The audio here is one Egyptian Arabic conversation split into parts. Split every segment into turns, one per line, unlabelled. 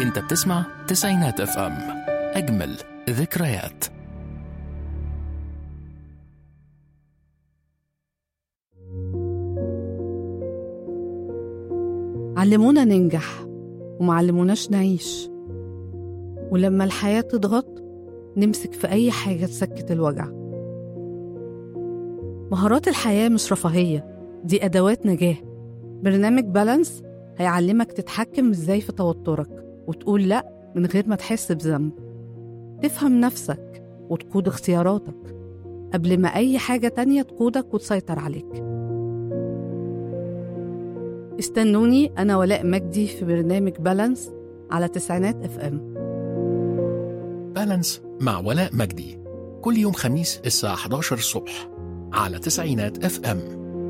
انت بتسمع تسعينات اف ام اجمل ذكريات
علمونا ننجح ومعلموناش نعيش ولما الحياة تضغط نمسك في أي حاجة تسكت الوجع مهارات الحياة مش رفاهية دي أدوات نجاة برنامج بالانس هيعلمك تتحكم ازاي في توترك وتقول لأ من غير ما تحس بذنب تفهم نفسك وتقود اختياراتك قبل ما أي حاجة تانية تقودك وتسيطر عليك استنوني أنا ولاء مجدي في برنامج بالانس على تسعينات اف ام
بالانس مع ولاء مجدي كل يوم خميس الساعة 11 الصبح على تسعينات اف ام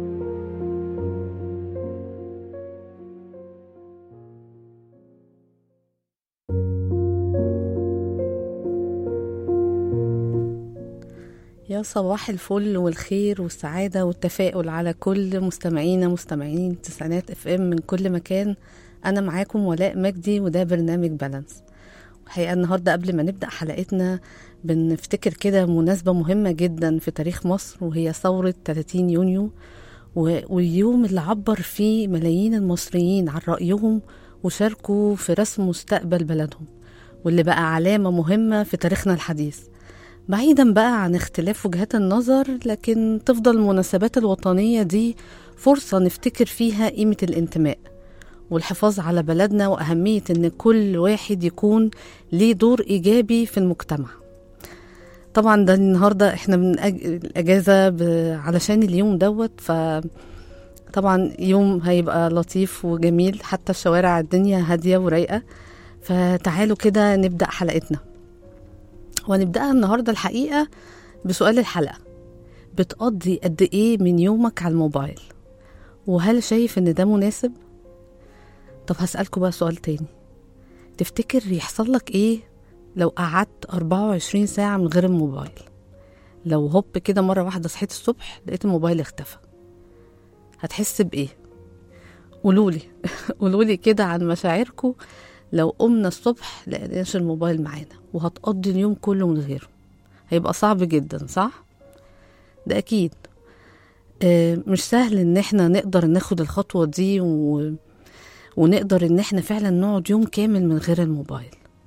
يا صباح الفل والخير والسعادة والتفاؤل على كل مستمعينا مستمعين تسعينات اف ام من كل مكان أنا معاكم ولاء مجدي وده برنامج بالانس الحقيقة النهاردة قبل ما نبدأ حلقتنا بنفتكر كده مناسبة مهمة جدا في تاريخ مصر وهي ثورة 30 يونيو و- واليوم اللي عبر فيه ملايين المصريين عن رأيهم وشاركوا في رسم مستقبل بلدهم واللي بقى علامة مهمة في تاريخنا الحديث بعيدا بقى عن اختلاف وجهات النظر لكن تفضل المناسبات الوطنية دي فرصة نفتكر فيها قيمة الانتماء والحفاظ على بلدنا وأهمية إن كل واحد يكون ليه دور إيجابي في المجتمع طبعا ده النهاردة احنا من أج... الأجازة ب... علشان اليوم دوت ف طبعا يوم هيبقى لطيف وجميل حتى الشوارع الدنيا هادية ورايقة فتعالوا كده نبدأ حلقتنا وهنبدأها النهاردة الحقيقة بسؤال الحلقة بتقضي قد إيه من يومك على الموبايل وهل شايف إن ده مناسب؟ طب هسألكوا بقى سؤال تاني تفتكر يحصل لك إيه لو قعدت 24 ساعة من غير الموبايل لو هوب كده مرة واحدة صحيت الصبح لقيت الموبايل اختفى هتحس بإيه؟ قولولي قولولي كده عن مشاعركم لو قمنا الصبح لقيناش الموبايل معانا وهتقضي اليوم كله من غيره هيبقى صعب جدا صح؟ ده أكيد آه، مش سهل إن احنا نقدر ناخد الخطوة دي و... ونقدر إن احنا فعلا نقعد يوم كامل من غير الموبايل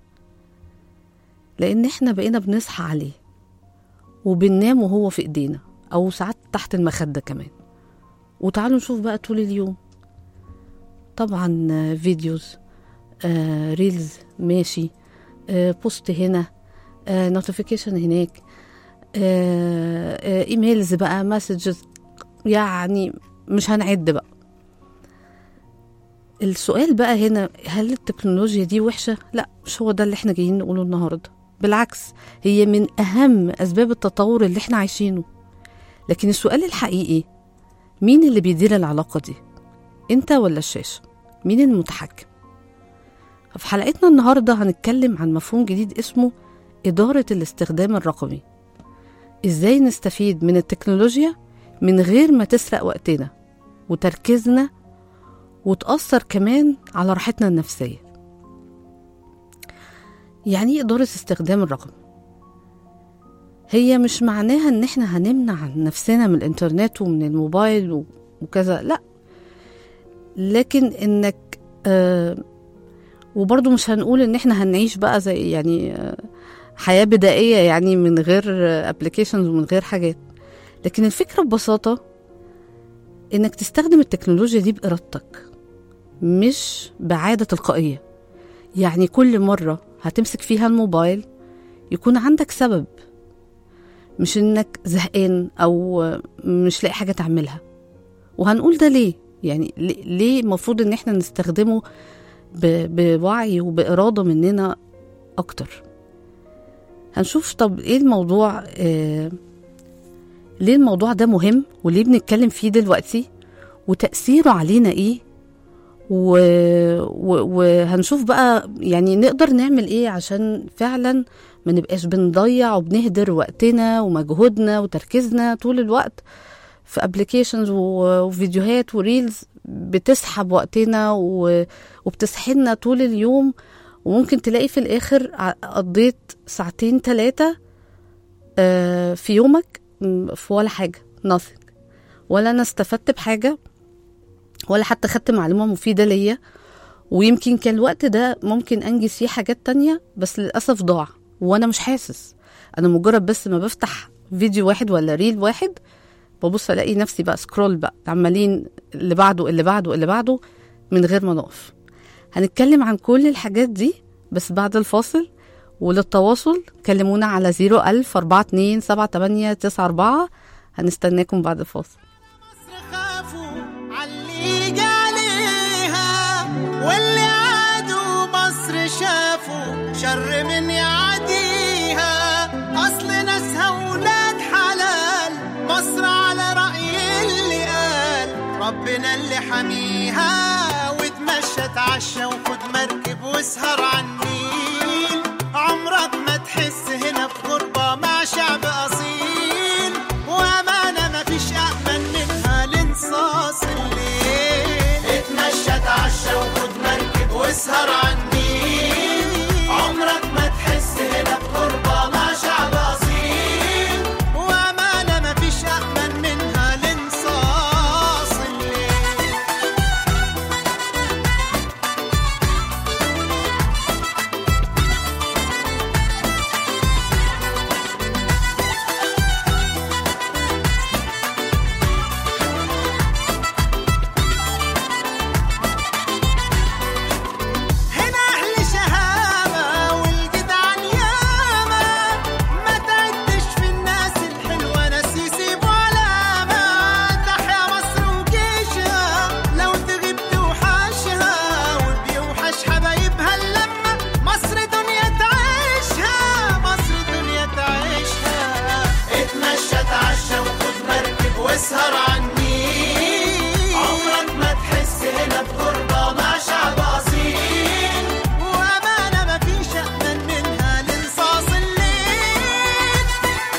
لأن احنا بقينا بنصحى عليه وبننام وهو في إيدينا أو ساعات تحت المخدة كمان وتعالوا نشوف بقى طول اليوم طبعا آه، فيديوز آه، ريلز ماشي آه، بوست هنا آه، نوتيفيكيشن هناك آه، آه، ايميلز بقى مسجز يعني مش هنعد بقى السؤال بقى هنا هل التكنولوجيا دي وحشة؟ لا مش هو ده اللي احنا جايين نقوله النهاردة بالعكس هي من أهم أسباب التطور اللي احنا عايشينه لكن السؤال الحقيقي مين اللي بيدير العلاقة دي؟ انت ولا الشاشة؟ مين المتحكم؟ في حلقتنا النهاردة هنتكلم عن مفهوم جديد اسمه إدارة الاستخدام الرقمي إزاي نستفيد من التكنولوجيا من غير ما تسرق وقتنا وتركيزنا وتأثر كمان على راحتنا النفسية يعني إيه إدارة استخدام الرقم هي مش معناها إن إحنا هنمنع عن نفسنا من الإنترنت ومن الموبايل و- وكذا لأ لكن إنك آه وبرضه مش هنقول ان احنا هنعيش بقى زي يعني آه، حياة بدائية يعني من غير ابلكيشنز ومن غير حاجات لكن الفكرة ببساطة انك تستخدم التكنولوجيا دي بإرادتك مش بعادة تلقائية يعني كل مرة هتمسك فيها الموبايل يكون عندك سبب مش انك زهقان او آه، مش لاقي حاجة تعملها وهنقول ده ليه يعني ليه- ليه المفروض ان احنا نستخدمه ب- بوعي وبإرادة مننا أكتر هنشوف طب إيه الموضوع آه ليه الموضوع ده مهم وليه بنتكلم فيه دلوقتي وتأثيره علينا إيه و... و... وهنشوف بقى يعني نقدر نعمل إيه عشان فعلا ما نبقاش بنضيع وبنهدر وقتنا ومجهودنا وتركيزنا طول الوقت في ابلكيشنز وفيديوهات وريلز بتسحب وقتنا و... وبتسحلنا طول اليوم وممكن تلاقي في الاخر ع- قضيت ساعتين ثلاثة في يومك م، في ولا حاجة nothing ولا انا استفدت بحاجة ولا حتى خدت معلومة مفيدة ليا ويمكن كان الوقت ده ممكن انجز فيه حاجات تانية بس للأسف ضاع وانا مش حاسس انا مجرد بس ما بفتح فيديو واحد ولا ريل واحد ببص الاقي نفسي بقى سكرول بقى عمالين اللي بعده اللي بعده اللي بعده من غير ما نقف هنتكلم عن كل الحاجات دي بس بعد الفاصل وللتواصل كلمونا على 01000 42 78 94 هنستناكم بعد الفاصل
مصر خافوا عاللي يجي عليها واللي عادوا مصر شافوا شر من يعديها اصل ناسها ولاد حلال مصر على رأي اللي قال ربنا اللي حميها وتمشى اتعشى وخد مركب واسهر عالنيل عمرك ما تحس هنا بغربة مع شعب أصيل وأمانة مفيش أأمن منها لانصاص الليل اتمشى اتعشى وخد مركب واسهر عالنيل عمرك ما تحس هنا بغربة مع شعب أصيل وأمانة مفيش أأمن منها لانصاص الليل هنا أهل شهامة والجدعان ياما ما تعدش في الناس الحلوة ناس يسيبوا علامة تحيا مصر وجيشها لو تغيب توحشها وبيوحش حبايبها اللمة مصر دنيا تعيشها مصر دنيا تعيشها اتمشى اتعشى وخد مركب واسهر عالنيل عمرك ما تحس هنا بغربة مع شعب أصيل وأمانة مفيش أأمن منها لانصاص الليل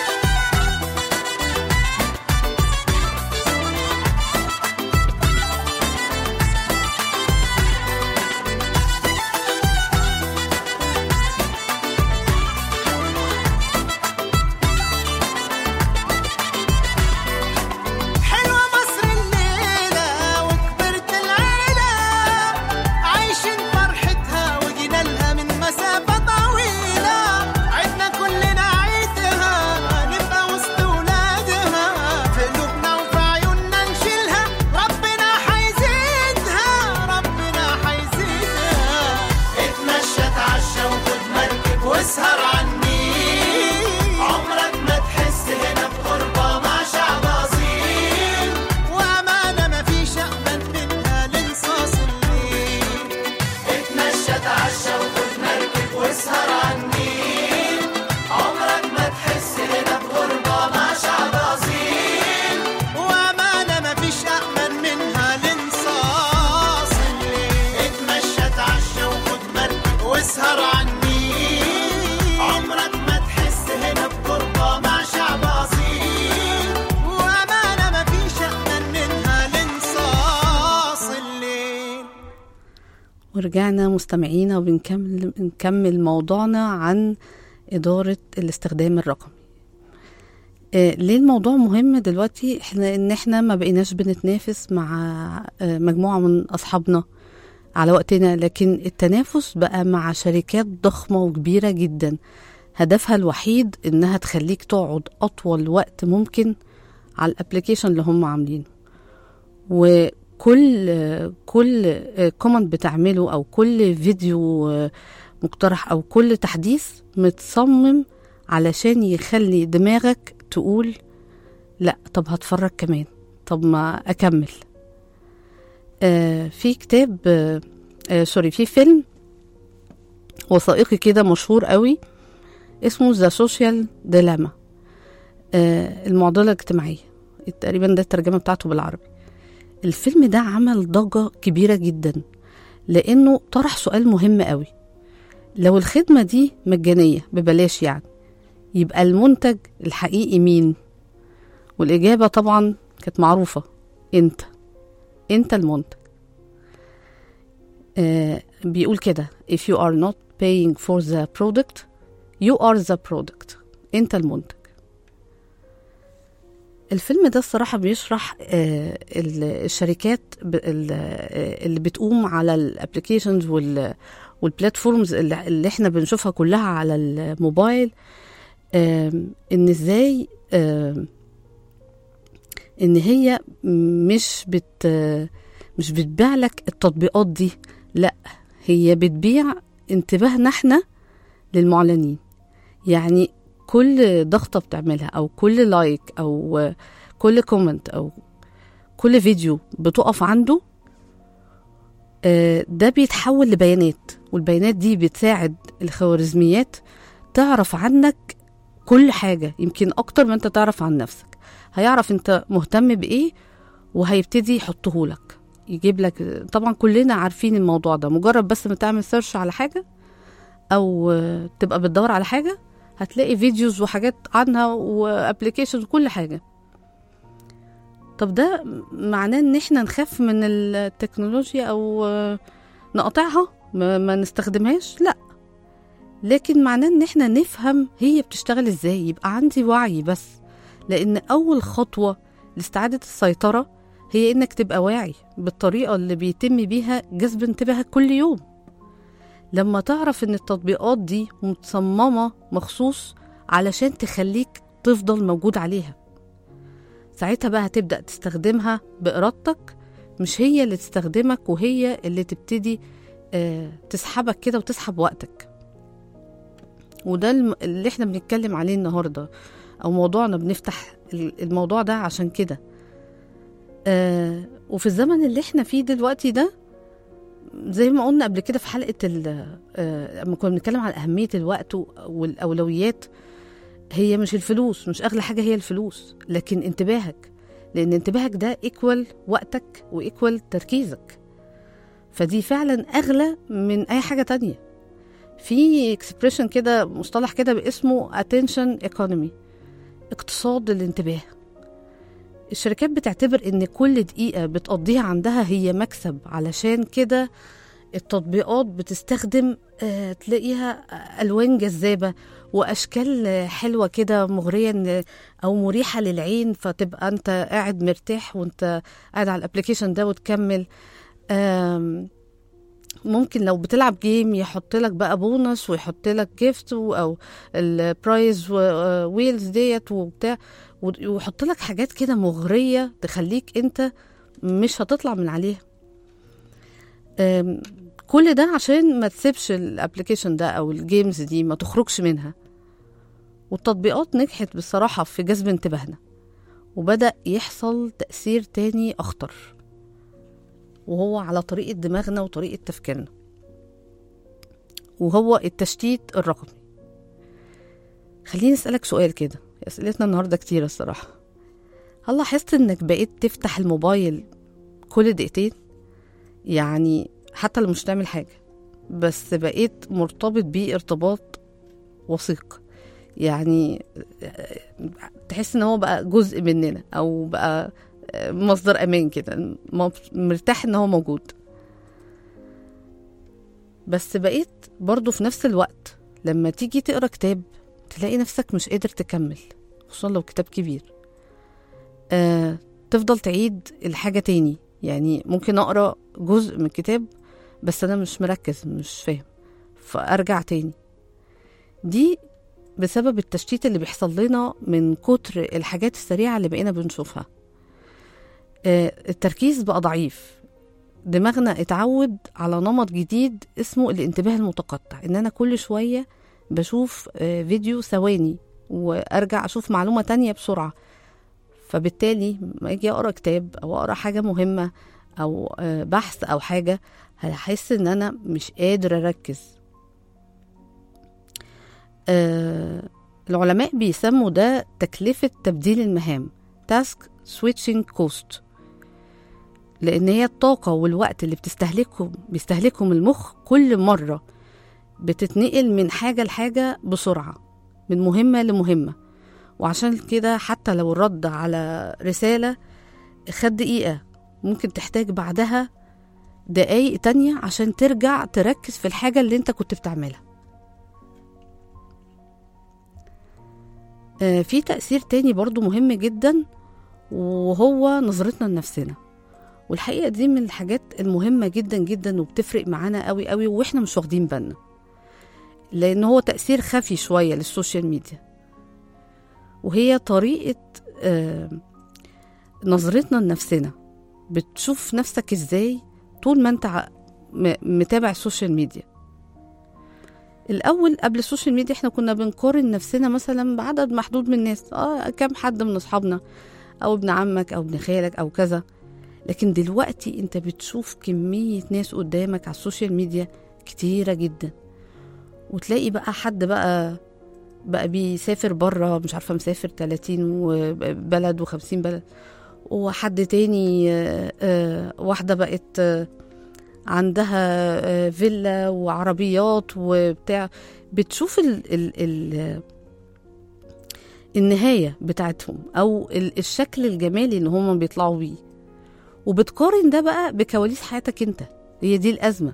حلوة مصر الليلة وكبرت العيلة عايشين فرحتها وجينا لها من مسافة طويلة عدنا كلنا عيدها نبقى وسط ولادها في قلوبنا وفي عيوننا نشيلها ربنا حيزيدها ربنا حيزيدها اتمشى اتعشى وخد مركب واسهر عالنيل عمرك ما تحس هنا بغربة مع شعب أصيل وأمانة مفيش أأمن منها لانصاص الليل اتمشى اتعشى وخد مركب واسهر عالنيل عمرك ما تحس هنا بغربة مع شعب أصيل وأمانة مفيش أأمن منها لانصاص الليل اتمشى اتعشى وخد مركب واسهر عالنيل عمرك ما تحس هنا بغربة مع شعب أصيل وأمانة مفيش أأمن منها لانصاص الليل
ورجعنا مستمعينا وبنكمل نكمل موضوعنا عن إدارة الاستخدام الرقمي آه، ليه الموضوع مهم دلوقتي احنا ان احنا ما بقيناش بنتنافس مع آه، مجموعة من اصحابنا على وقتنا لكن التنافس بقى مع شركات ضخمة وكبيرة جدا هدفها الوحيد انها تخليك تقعد اطول وقت ممكن على الابليكيشن اللي هم عاملينه وكل كل كومنت بتعمله او كل فيديو مقترح او كل تحديث متصمم علشان يخلي دماغك تقول لا طب هتفرج كمان طب ما اكمل آه في كتاب آه آه سوري في فيلم وثائقي كده مشهور قوي اسمه ذا سوشيال ديلاما المعضله الاجتماعيه تقريبا ده الترجمه بتاعته بالعربي الفيلم ده عمل ضجه كبيره جدا لانه طرح سؤال مهم قوي لو الخدمه دي مجانيه ببلاش يعني يبقى المنتج الحقيقي مين والاجابه طبعا كانت معروفه انت انت المنتج آه بيقول كده if you are not paying for the product you are the product انت المنتج الفيلم ده الصراحة بيشرح آه، ال- الشركات ب- ال- آه، اللي بتقوم على الابليكيشنز والبلاتفورمز اللي اللي احنا بنشوفها كلها على الموبايل آم، ان ازاي آم، ان هي مش بت مش بتبيع لك التطبيقات دي لا هي بتبيع انتباهنا احنا للمعلنين يعني كل ضغطة بتعملها أو كل لايك أو كل كومنت أو كل فيديو بتقف عنده آه، ده بيتحول لبيانات والبيانات دي بتساعد الخوارزميات تعرف عنك كل حاجة يمكن أكتر ما أنت تعرف عن نفسك هيعرف أنت مهتم بإيه وهيبتدي يحطهولك يجيب لك طبعا كلنا عارفين الموضوع ده مجرد بس ما تعمل سيرش على حاجة أو آه، تبقى بتدور على حاجة هتلاقي فيديوز وحاجات عنها وابلكيشن وكل حاجة طب ده معناه ان احنا نخاف من التكنولوجيا او آه، نقطعها ما, ما نستخدمهاش لا لكن معناه ان احنا نفهم هي بتشتغل ازاي يبقى عندي وعي بس لان اول خطوة لاستعادة السيطرة هي انك تبقى واعي بالطريقة اللي بيتم بيها جذب انتباهك كل يوم لما تعرف ان التطبيقات دي متصممة مخصوص علشان تخليك تفضل موجود عليها ساعتها بقى هتبدأ تستخدمها بإرادتك مش هي اللي تستخدمك وهي اللي تبتدي آه، تسحبك كده وتسحب وقتك وده الم- اللي احنا بنتكلم عليه النهاردة أو موضوعنا بنفتح ال- الموضوع ده عشان كده آه وفي الزمن اللي احنا فيه دلوقتي ده زي ما قلنا قبل كده في حلقة ال- آه، لما كنا بنتكلم عن أهمية الوقت و- والأولويات هي مش الفلوس مش أغلى حاجة هي الفلوس لكن انتباهك لأن انتباهك ده ايكوال وقتك وايكوال تركيزك فدي فعلا أغلى من أي حاجة تانية في اكسبريشن كده مصطلح كده باسمه attention economy اقتصاد الانتباه الشركات بتعتبر ان كل دقيقة بتقضيها عندها هي مكسب علشان كده التطبيقات بتستخدم آه، تلاقيها ألوان جذابة وأشكال آه، حلوة كده مغرية إن- أو مريحة للعين فتبقى أنت قاعد مرتاح وأنت قاعد على الابلكيشن ده وتكمل آم، ممكن لو بتلعب جيم يحط لك بقى بونص ويحط لك جيفت او البرايز ويلز ديت وبتاع ويحط لك حاجات كده مغريه تخليك انت مش هتطلع من عليها أم، كل ده عشان ما تسيبش الابلكيشن ده او الجيمز دي ما تخرجش منها والتطبيقات نجحت بصراحة في جذب انتباهنا وبدأ يحصل تأثير تاني أخطر وهو على طريقة دماغنا وطريقة تفكيرنا وهو التشتيت الرقمي خليني أسألك سؤال كده أسئلتنا النهاردة كتيرة الصراحة هل لاحظت إنك بقيت تفتح الموبايل كل دقيقتين يعني حتى لو مش تعمل حاجة بس بقيت مرتبط بيه ارتباط وثيق يعني تحس ان هو بقى جزء مننا او بقى مصدر امان كده مرتاح ان هو موجود بس بقيت برضو في نفس الوقت لما تيجي تقرا كتاب تلاقي نفسك مش قادر تكمل خصوصا لو كتاب كبير آه تفضل تعيد الحاجة تاني يعني ممكن أقرأ جزء من الكتاب بس أنا مش مركز مش فاهم فأرجع تاني دي بسبب التشتيت اللي بيحصل لنا من كتر الحاجات السريعة اللي بقينا بنشوفها آه التركيز بقى ضعيف دماغنا اتعود على نمط جديد اسمه الانتباه المتقطع ان انا كل شوية بشوف آه فيديو ثواني وارجع اشوف معلومة تانية بسرعة فبالتالي ما اجي اقرا كتاب او اقرا حاجة مهمة او آه بحث او حاجة هحس ان انا مش قادر اركز آه العلماء بيسموا ده تكلفة تبديل المهام تاسك switching cost لأن هي الطاقة والوقت اللي بتستهلكهم بيستهلكهم المخ كل مرة بتتنقل من حاجة لحاجة بسرعة من مهمة لمهمة وعشان كده حتى لو الرد على رسالة خد دقيقة ممكن تحتاج بعدها دقايق تانية عشان ترجع تركز في الحاجة اللي انت كنت بتعملها آه، في تأثير تاني برضو مهم جدا وهو نظرتنا لنفسنا والحقيقة دي من الحاجات المهمة جدا جدا وبتفرق معانا قوي قوي واحنا مش واخدين بالنا لأن هو تأثير خفي شوية للسوشيال ميديا وهي طريقة آه، نظرتنا لنفسنا بتشوف نفسك ازاي طول ما انت ع- م- متابع السوشيال ميديا الاول قبل السوشيال ميديا احنا كنا بنقارن نفسنا مثلا بعدد محدود من الناس اه كم حد من اصحابنا او ابن عمك او ابن خالك او كذا لكن دلوقتي انت بتشوف كمية ناس قدامك على السوشيال ميديا كتيرة جدا وتلاقي بقى حد بقى بقى بيسافر بره مش عارفة مسافر 30 بلد و50 بلد وحد تاني آه، آه، واحدة بقت آه، عندها آه، فيلا وعربيات وبتاع بتشوف ال ال ال النهاية بتاعتهم أو ال- الشكل الجمالي اللي هما بيطلعوا بيه وبتقارن ده بقى بكواليس حياتك انت هي دي الأزمة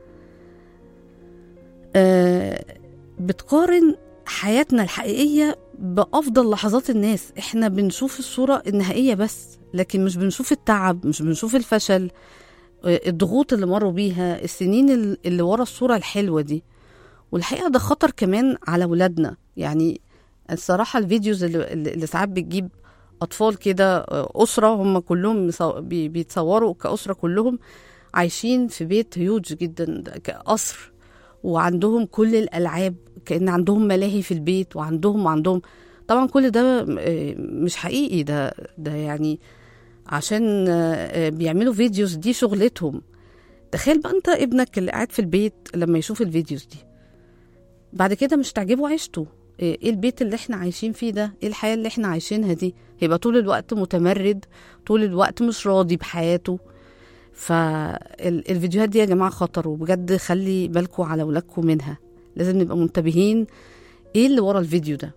آه بتقارن حياتنا الحقيقية بأفضل لحظات الناس احنا بنشوف الصورة النهائية بس لكن مش بنشوف التعب مش بنشوف الفشل آه، الضغوط اللي مروا بيها السنين ال- اللي ورا الصورة الحلوة دي والحقيقة ده خطر كمان على ولادنا يعني الصراحة الفيديوز اللي, اللي ساعات بتجيب أطفال كده آه، أسرة هم كلهم مصو- بي- بيتصوروا كأسرة كلهم عايشين في بيت هيوج جدا ده كقصر وعندهم كل الألعاب كأن عندهم ملاهي في البيت وعندهم وعندهم طبعا كل ده آه، مش حقيقي ده ده يعني عشان آه، آه، بيعملوا فيديوز دي شغلتهم تخيل بقى انت ابنك اللي قاعد في البيت لما يشوف الفيديوز دي بعد كده مش تعجبه عيشته ايه إيه البيت اللي احنا عايشين فيه ده ايه الحياة اللي احنا عايشينها دي هيبقى طول الوقت متمرد طول الوقت مش راضي بحياته فالفيديوهات دي يا جماعة خطر وبجد خلي بالكم على ولادكم منها لازم نبقى منتبهين ايه اللي ورا الفيديو ده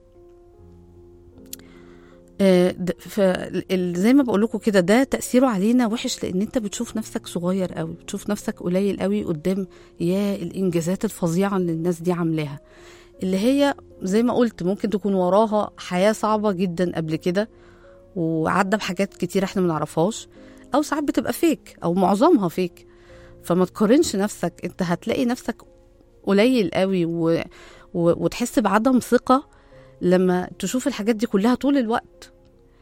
آه، د- ف- ال- زي ما بقول لكم كده ده تأثيره علينا وحش لأن أنت بتشوف نفسك صغير قوي بتشوف نفسك قليل قوي قدام يا الإنجازات الفظيعة اللي الناس دي عاملاها اللي هي زي ما قلت ممكن تكون وراها حياة صعبة جدا قبل كده وعدى بحاجات كتير احنا منعرفهاش أو ساعات بتبقى فيك أو معظمها فيك فما تقارنش نفسك انت هتلاقي نفسك قليل قوي و... و... وتحس بعدم ثقة لما تشوف الحاجات دي كلها طول الوقت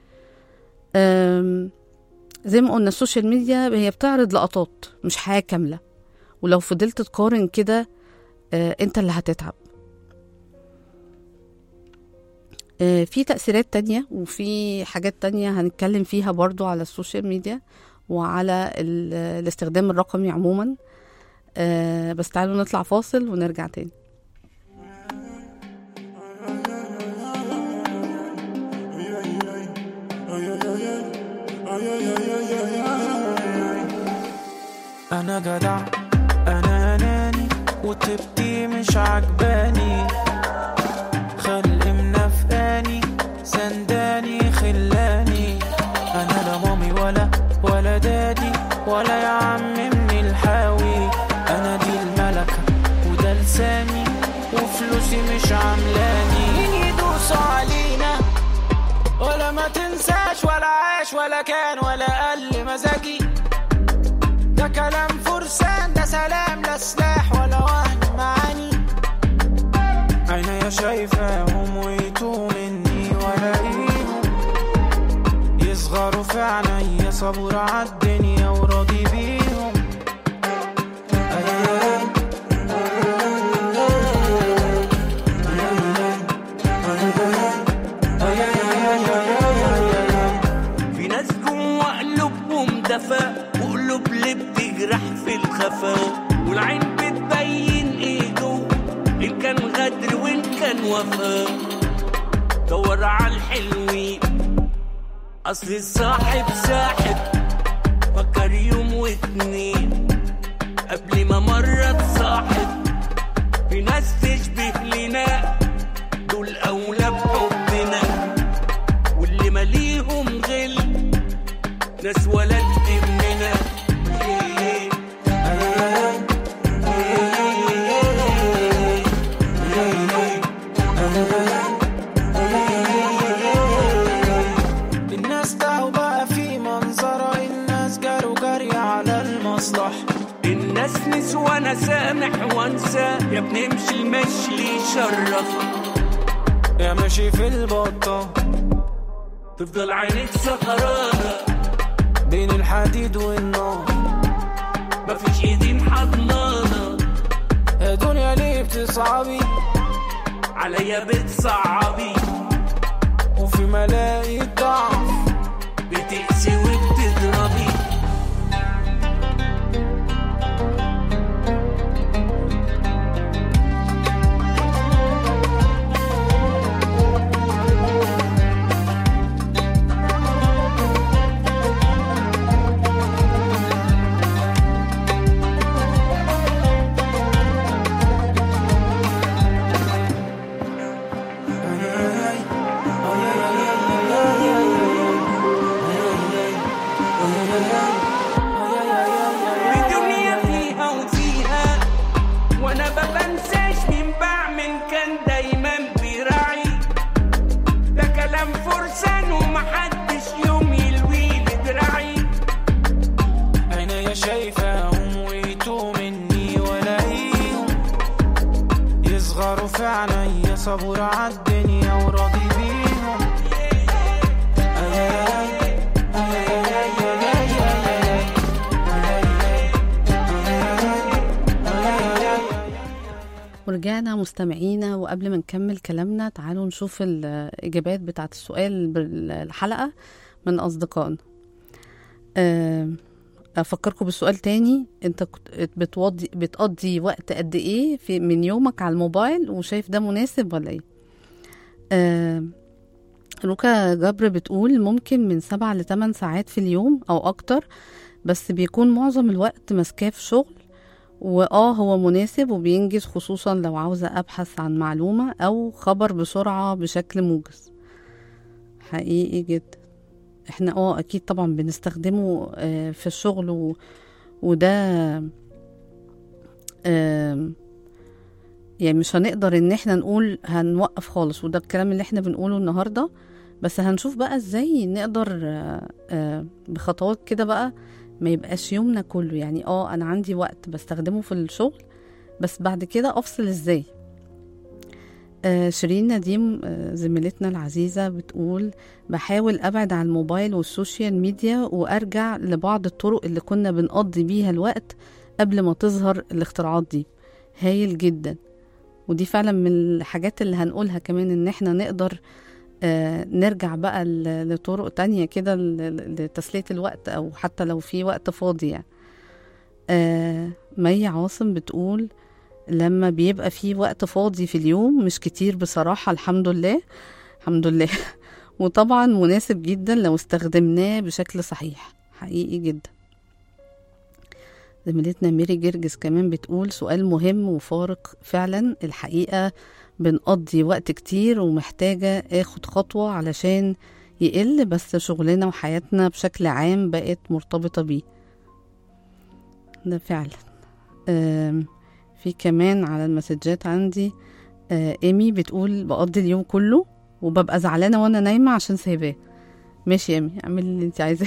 أم... زي ما قلنا السوشيال ميديا هي بتعرض لقطات مش حياة كاملة ولو فضلت تقارن كده آه، انت اللي هتتعب آه، في تأثيرات تانية وفي حاجات تانية هنتكلم فيها برضو على السوشيال ميديا وعلى ال- الاستخدام الرقمي عموما آه، بس تعالوا نطلع فاصل ونرجع تاني
انا جدع انا اناني وطيبتي مش عجباني خلق منافقاني سنداني خلاني انا لا مامي ولا ولا دادي ولا يا عم من الحاوي انا دي الملكة وده لساني وفلوسي مش عاملاني مين يدوس علينا ولا ما تنساش ولا عاش ولا كان ولا قل مزاجي ده كلام فرسان ده سلام لا سلاح ولا وهم معاني عينيا شايفاهم ويتوه مني ولاقيهم يصغروا في عينيا صبور عالدنيا وراضي بيهم أيوة.
في ناس جوا قلوبهم دفا وقلوب اللي بتجرح في الخفا والعين بتبين ايه جوا ان كان غدر وان كان وفا دور على الحلوين اصل الصاحب ساحب فكر يوم واتنين قبل ما مرة تصاحب في ناس تشبه لنا دول اولى بحبنا واللي ماليهم غل ناس ولد مننا
داروا جري على المصلحة
الناس نسوى انا سامح وانسى يا ابني امشي المشي اللي يشرفك
يا ماشي في البطة
تفضل عينيك سهرانة
بين الحديد والنار
مفيش ايدين حضنانة
يا دنيا ليه بتصعبي
عليا بتصعبي
وفي ملاقي ضعف
بتقسي وبتضربي الدنيا فيها وفيها وانا ما بنساش مين بعمل كان دايما بيراعي ده كلام فرسان ومحدش يوم يلوي لي دراعي
عينيا شايفاهم ويتوه مني ولاقيهم يصغروا في عينيا صبور عالدنيا وراضي بيهم
ورجعنا مستمعينا وقبل ما نكمل كلامنا تعالوا نشوف الإجابات بتاعة السؤال بالحلقة من أصدقائنا آه، أفكركم بالسؤال تاني أنت كنت بتوضي بتقضي وقت قد إيه في من يومك على الموبايل وشايف ده مناسب ولا إيه؟ آه، روكا جبر بتقول ممكن من سبع لتمن ساعات في اليوم أو أكتر بس بيكون معظم الوقت ماسكاه في شغل وآه هو مناسب وبينجز خصوصا لو عاوزة أبحث عن معلومة أو خبر بسرعة بشكل موجز حقيقي جدا احنا اه اكيد طبعا بنستخدمه آه، في الشغل و... وده آم، يعني مش هنقدر ان احنا نقول هنوقف خالص وده الكلام اللي احنا بنقوله النهارده بس هنشوف بقى ازاي نقدر آه، آه، بخطوات كده بقى ما يبقاش يومنا كله يعني اه انا عندي وقت بستخدمه في الشغل بس بعد كده افصل ازاي آه شيرين نديم آه زميلتنا العزيزة بتقول بحاول أبعد عن الموبايل والسوشيال ميديا وأرجع لبعض الطرق اللي كنا بنقضي بيها الوقت قبل ما تظهر الاختراعات دي هايل جدا ودي فعلا من الحاجات اللي هنقولها كمان ان احنا نقدر آه نرجع بقى ل- لطرق تانية كده ل- ل- لتسلية الوقت أو حتى لو في وقت فاضي يعني آه مي عاصم بتقول لما بيبقى في وقت فاضي في اليوم مش كتير بصراحة الحمد لله الحمد لله وطبعا مناسب جدا لو استخدمناه بشكل صحيح حقيقي جدا زميلتنا ميري جرجس كمان بتقول سؤال مهم وفارق فعلا الحقيقة بنقضي وقت كتير ومحتاجة اخد خطوة علشان يقل بس شغلنا وحياتنا بشكل عام بقت مرتبطة بيه ده فعلا آم، في كمان على المسجات عندي آه، ايمي بتقول بقضي اليوم كله وببقى زعلانة وانا نايمة عشان سايباه ماشي يا ايمي اعملي اللي انت عايزاه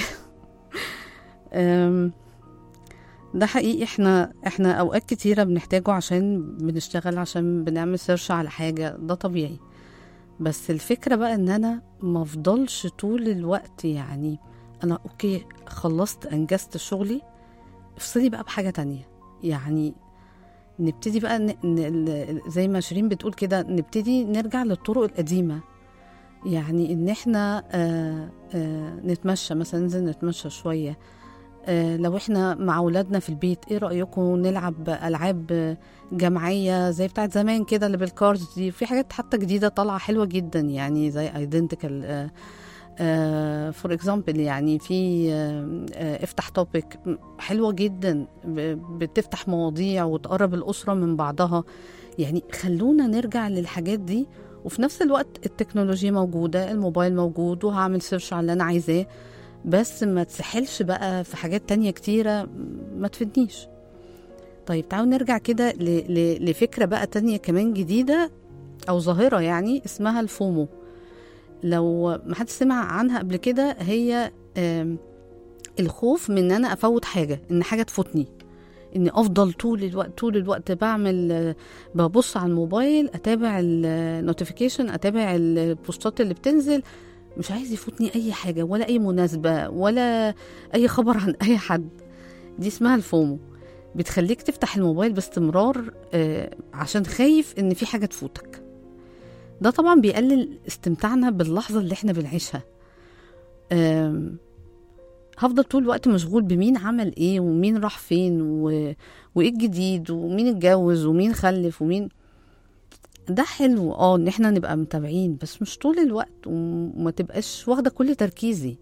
آم، ده حقيقي احنا احنا اوقات كتيرة بنحتاجه عشان بنشتغل عشان بنعمل سيرش على حاجة ده طبيعي بس الفكرة بقى ان انا ما افضلش طول الوقت يعني انا اوكي خلصت انجزت شغلي افصلي بقى بحاجة تانية يعني نبتدي بقى ن... ن... زي ما شيرين بتقول كده نبتدي نرجع للطرق القديمة يعني ان احنا آه آه نتمشى مثلا ننزل نتمشى شوية آه لو احنا مع اولادنا في البيت ايه رأيكم نلعب العاب جماعية زي بتاعت زمان كده اللي بالكاردز دي في حاجات حتى جديدة طالعة حلوة جدا يعني زي ايدنتيكال فور اكزامبل يعني في آه، آه، افتح توبيك حلوه جدا ب- بتفتح مواضيع وتقرب الاسره من بعضها يعني خلونا نرجع للحاجات دي وفي نفس الوقت التكنولوجيا موجوده الموبايل موجود وهعمل سيرش على اللي انا عايزاه بس ما تسحلش بقى في حاجات تانية كتيرة ما تفيدنيش طيب تعالوا نرجع كده ل- ل- لفكرة بقى تانية كمان جديدة أو ظاهرة يعني اسمها الفومو لو ما حد سمع عنها قبل كده هي آم، الخوف من ان انا افوت حاجه ان حاجه تفوتني اني افضل طول الوقت طول الوقت بعمل آه، ببص على الموبايل اتابع النوتيفيكيشن اتابع البوستات اللي بتنزل مش عايز يفوتني اي حاجه ولا اي مناسبه ولا اي خبر عن اي حد دي اسمها الفومو بتخليك تفتح الموبايل باستمرار آه، عشان خايف ان في حاجه تفوتك ده طبعا بيقلل استمتاعنا باللحظه اللي احنا بنعيشها آم، هفضل طول الوقت مشغول بمين عمل ايه ومين راح فين و... وايه الجديد ومين اتجوز ومين خلف ومين ده حلو اه ان احنا نبقى متابعين بس مش طول الوقت وما تبقاش واخده كل تركيزي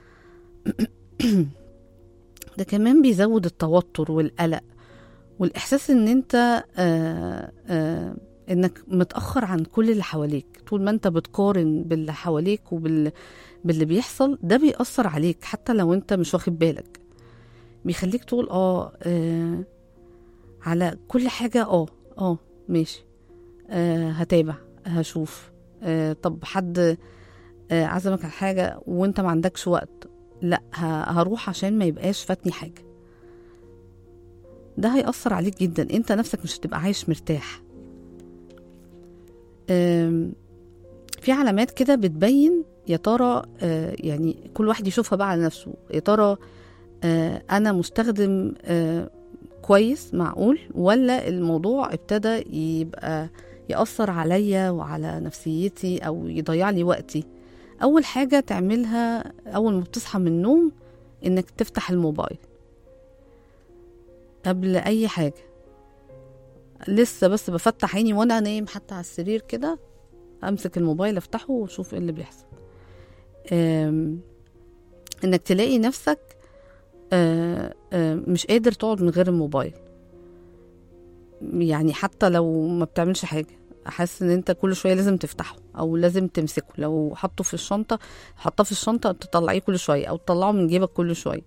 ده كمان بيزود التوتر والقلق والاحساس ان انت آه آه انك متاخر عن كل اللي حواليك طول ما انت بتقارن باللي حواليك وبال باللي بيحصل ده بيأثر عليك حتى لو انت مش واخد بالك بيخليك تقول اه, آه على كل حاجة اه اه ماشي آه هتابع هشوف آه طب حد آه عزمك على حاجة وانت ما عندكش وقت لا ه- هروح عشان ما يبقاش فاتني حاجة ده هيأثر عليك جدا انت نفسك مش هتبقى عايش مرتاح آم، في علامات كده بتبين يا ترى آه، يعني كل واحد يشوفها بقى على نفسه يا ترى آه، انا مستخدم آه، كويس معقول ولا الموضوع ابتدى يبقى يأثر عليا وعلى نفسيتي او يضيع لي وقتي اول حاجة تعملها اول ما بتصحى من النوم انك تفتح الموبايل قبل اي حاجة لسه بس بفتح عيني وانا نايم حتى على السرير كده امسك الموبايل افتحه واشوف ايه اللي بيحصل آم، انك تلاقي نفسك آه، آه، مش قادر تقعد من غير الموبايل يعني حتى لو ما بتعملش حاجة حاسس ان انت كل شوية لازم تفتحه او لازم تمسكه لو حطه في الشنطة حطاه في الشنطة تطلعيه كل شوية او تطلعه من جيبك كل شوية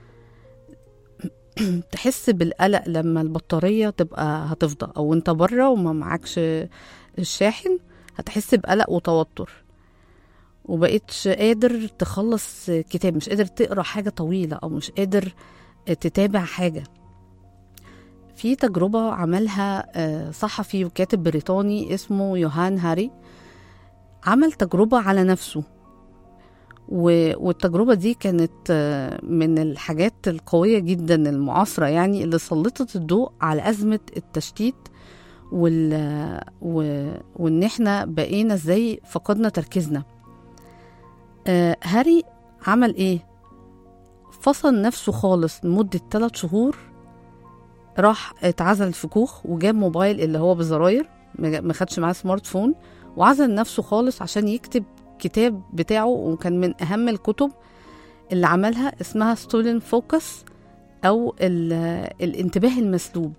تحس بالقلق لما البطارية تبقى هتفضى او انت بره وما معكش الشاحن هتحس بقلق وتوتر وبقيتش قادر تخلص كتاب مش قادر تقرا حاجة طويلة أو مش قادر تتابع حاجة في تجربة عملها آه، صحفي وكاتب بريطاني اسمه يوهان هاري عمل تجربة على نفسه و- والتجربة دي كانت آه، من الحاجات القوية جدا المعاصرة يعني اللي سلطت الضوء على أزمة التشتيت وال... و... وإن إحنا بقينا إزاي فقدنا تركيزنا آه هاري عمل إيه؟ فصل نفسه خالص لمدة ثلاث شهور راح اتعزل في كوخ وجاب موبايل اللي هو بزراير ما ما خدش معاه سمارت فون وعزل نفسه خالص عشان يكتب كتاب بتاعه وكان من أهم الكتب اللي عملها اسمها ستولن فوكس أو ال- الانتباه المسلوب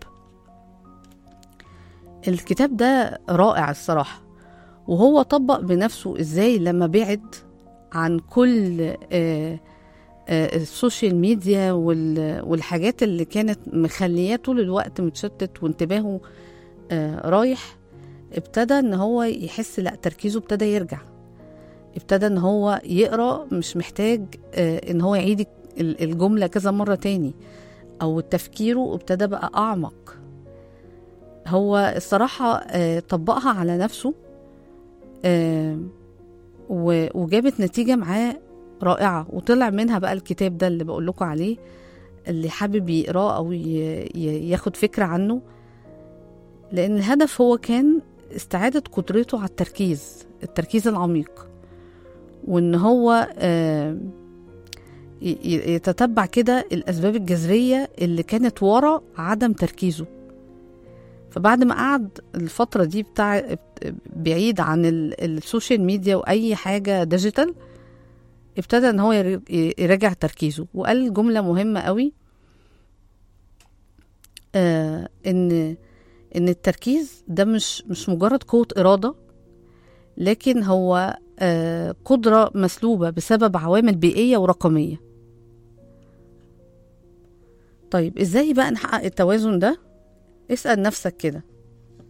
الكتاب ده رائع الصراحة وهو طبق بنفسه ازاي لما بعد عن كل آه، آه، السوشيال ميديا وال- والحاجات اللي كانت مخلياه طول الوقت متشتت وانتباهه آه، رايح ابتدى ان هو يحس لا تركيزه ابتدى يرجع ابتدى ان هو يقرا مش محتاج آه، ان هو يعيد ال- الجمله كذا مره تاني او تفكيره ابتدى بقى اعمق هو الصراحه آه، طبقها على نفسه آه، و- وجابت نتيجه معاه رائعه وطلع منها بقى الكتاب ده اللي بقول لكم عليه اللي حابب يقراه او ي- ي- ياخد فكره عنه لان الهدف هو كان استعاده قدرته على التركيز التركيز العميق وان هو آه، ي- ي- يتتبع كده الاسباب الجذريه اللي كانت ورا عدم تركيزه فبعد ما قعد الفترة دي بتاع بعيد عن ال- السوشيال ميديا وأي حاجة ديجيتال ابتدى ان هو ير- يراجع تركيزه وقال جملة مهمة قوي آه ان ان التركيز ده مش مش مجرد قوة إرادة لكن هو آه قدرة مسلوبة بسبب عوامل بيئية ورقمية طيب ازاي بقى نحقق التوازن ده اسأل نفسك كده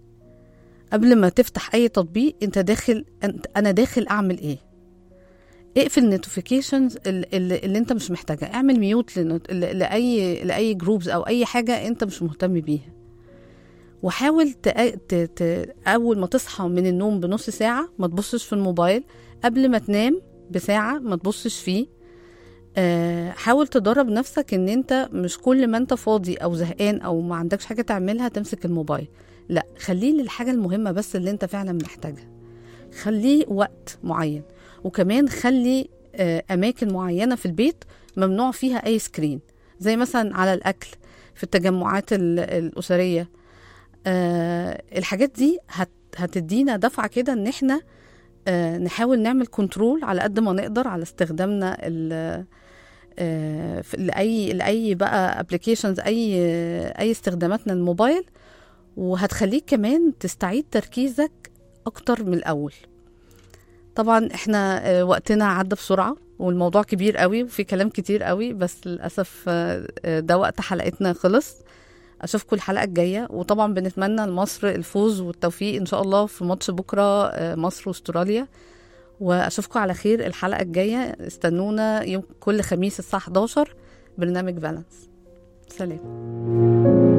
قبل ما تفتح اي تطبيق انت داخل أنت انا داخل اعمل ايه اقفل النوتيفيكيشنز اللي, اللي انت مش محتاجها اعمل ميوت لنوت- ل- لاي لاي جروبز او اي حاجه انت مش مهتم بيها وحاول تق- ت... ت... اول ما تصحى من النوم بنص ساعه ما تبصش في الموبايل قبل ما تنام بساعه ما تبصش فيه آه، حاول تدرب نفسك ان انت مش كل ما انت فاضي او زهقان او ما عندكش حاجه تعملها تمسك الموبايل لا خليه للحاجه المهمه بس اللي انت فعلا محتاجها خليه وقت معين وكمان خلي آه، اماكن معينه في البيت ممنوع فيها اي سكرين زي مثلا على الاكل في التجمعات ال- الاسريه آه، الحاجات دي هت هتدينا دفعه كده ان احنا آه، نحاول نعمل كنترول على قد ما نقدر على استخدامنا ال- آه، في- لاي لاي بقى ابلكيشنز اي اي استخداماتنا الموبايل وهتخليك كمان تستعيد تركيزك اكتر من الاول طبعا احنا آه، وقتنا عدى بسرعه والموضوع كبير قوي وفي كلام كتير قوي بس للاسف آه، آه، ده وقت حلقتنا خلص اشوفكم الحلقه الجايه وطبعا بنتمنى لمصر الفوز والتوفيق ان شاء الله في ماتش بكره آه، مصر واستراليا واشوفكم على خير الحلقه الجايه استنونا يوم كل خميس الساعه 11 برنامج بالانس سلام